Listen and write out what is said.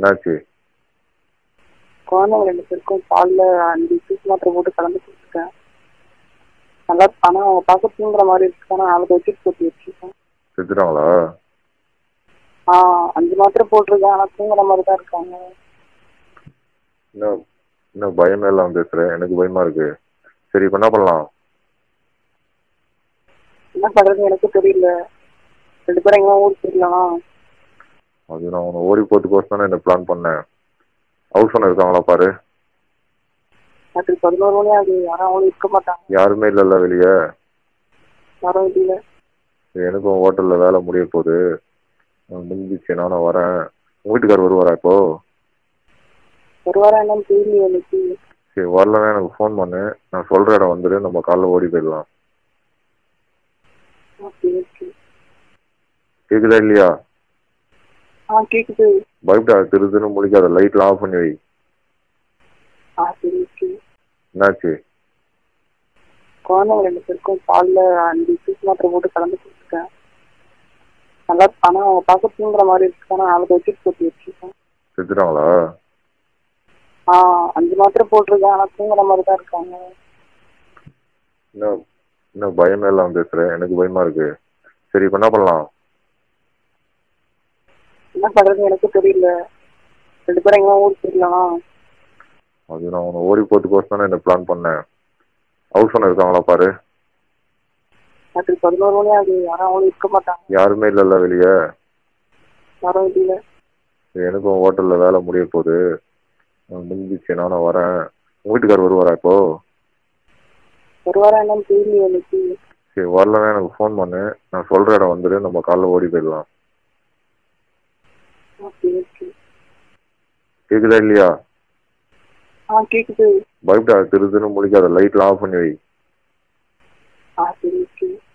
என்னாச்சு குழந்தைங்க ரெண்டு பேருக்கும் பால்ல அஞ்சு சீஸ் மாத்திரை போட்டு கலந்து கொடுத்துருக்கேன் நல்லா ஆனா அவங்க பார்க்க தூங்குற மாதிரி இருக்கு ஆனா அதை வச்சுட்டு போட்டு வச்சிருக்கேன் செத்துட்டாங்களா ஆ அஞ்சு மாத்திரை போட்டிருக்கேன் ஆனா தூங்குற மாதிரி தான் இருக்காங்க இன்னும் இன்னும் பயமே இல்லாம பேசுற எனக்கு பயமா இருக்கு சரி இப்ப என்ன பண்ணலாம் என்ன பண்றது எனக்கு தெரியல ரெண்டு பேரும் எங்கேயும் ஊருக்கு போயிடலாம் அது நான் உன்னை ஓடி போறதுக்கோசம் தானே இந்த பிளான் பண்ணேன் ஹவுஸ் ஓனர் இருக்காங்களா பாரு ராத்திரி பதினோரு மணி ஆகுது யாரும் அவங்களும் இருக்க மாட்டாங்க யாருமே இல்லைல்ல வெளியே யாரும் இல்ல எனக்கும் ஹோட்டல்ல வேலை முடிய போகுது நான் முடிஞ்சிச்சு நானும் வரேன் உங்க வீட்டுக்கார் வருவாரா இப்போ ஒரு வாரம் என்னன்னு தெரியல எனக்கு சரி வரலன்னா எனக்கு ஃபோன் பண்ணு நான் சொல்ற இடம் வந்துரு நம்ம காலைல ஓடி போயிடலாம் ஓகே ஓகே கேக்குதா இல்லையா ஆ கேக்குது பயப்படா திரு திரு முடிக்காத லைட்லாம் ஆஃப் பண்ணி வை ஆ சரி ஓகே என்னாச்சு குழந்தைங்க ரெண்டு பேருக்கும் பால்ல அஞ்சு சீஸ் மாத்திரை போட்டு கலந்து கொடுத்துருக்கேன் நல்லா ஆனா அவங்க பார்க்க தூங்குற மாதிரி இருக்கு ஆனா அதை வச்சுட்டு போட்டு வச்சிருக்கேன் செத்துட்டாங்களா ஆ அஞ்சு மாத்திரை போட்டிருக்கேன் ஆனா தூங்குற மாதிரி தான் இருக்காங்க இன்னும் இன்னும் பயமே இல்லாம பேசுற எனக்கு பயமா இருக்கு சரி இப்ப என்ன பண்ணலாம் என்ன பண்றது எனக்கு தெரியல ரெண்டு பேரும் எங்கேயும் ஊருக்கு போயிடலாம் அது நான் உன்னை ஓடி போறதுக்கோசம் தானே இந்த பிளான் பண்ணேன் ஹவுஸ் ஓனர் இருக்காங்களா பாரு ராத்திரி பதினோரு மணி ஆகுது யாரும் அவங்களும் இருக்க மாட்டாங்க யாருமே இல்லைல்ல வெளியே யாரும் இல்ல எனக்கும் ஹோட்டல்ல வேலை முடிய போகுது நான் முடிஞ்சிச்சு நானும் வரேன் உங்க வீட்டுக்கார் வருவாரா இப்போ ஒரு வாரம் என்னன்னு தெரியல எனக்கு சரி வரலன்னா எனக்கு ஃபோன் பண்ணு நான் சொல்ற இடம் வந்துரு நம்ம காலைல ஓடி போயிடலாம் ஓகே ஓகே கேக்குதா இல்லையா ஆ கேக்குது பயப்படா திரு திரு முடிக்காத லைட்லாம் ஆஃப் பண்ணி வை ஆ சரி ஓகே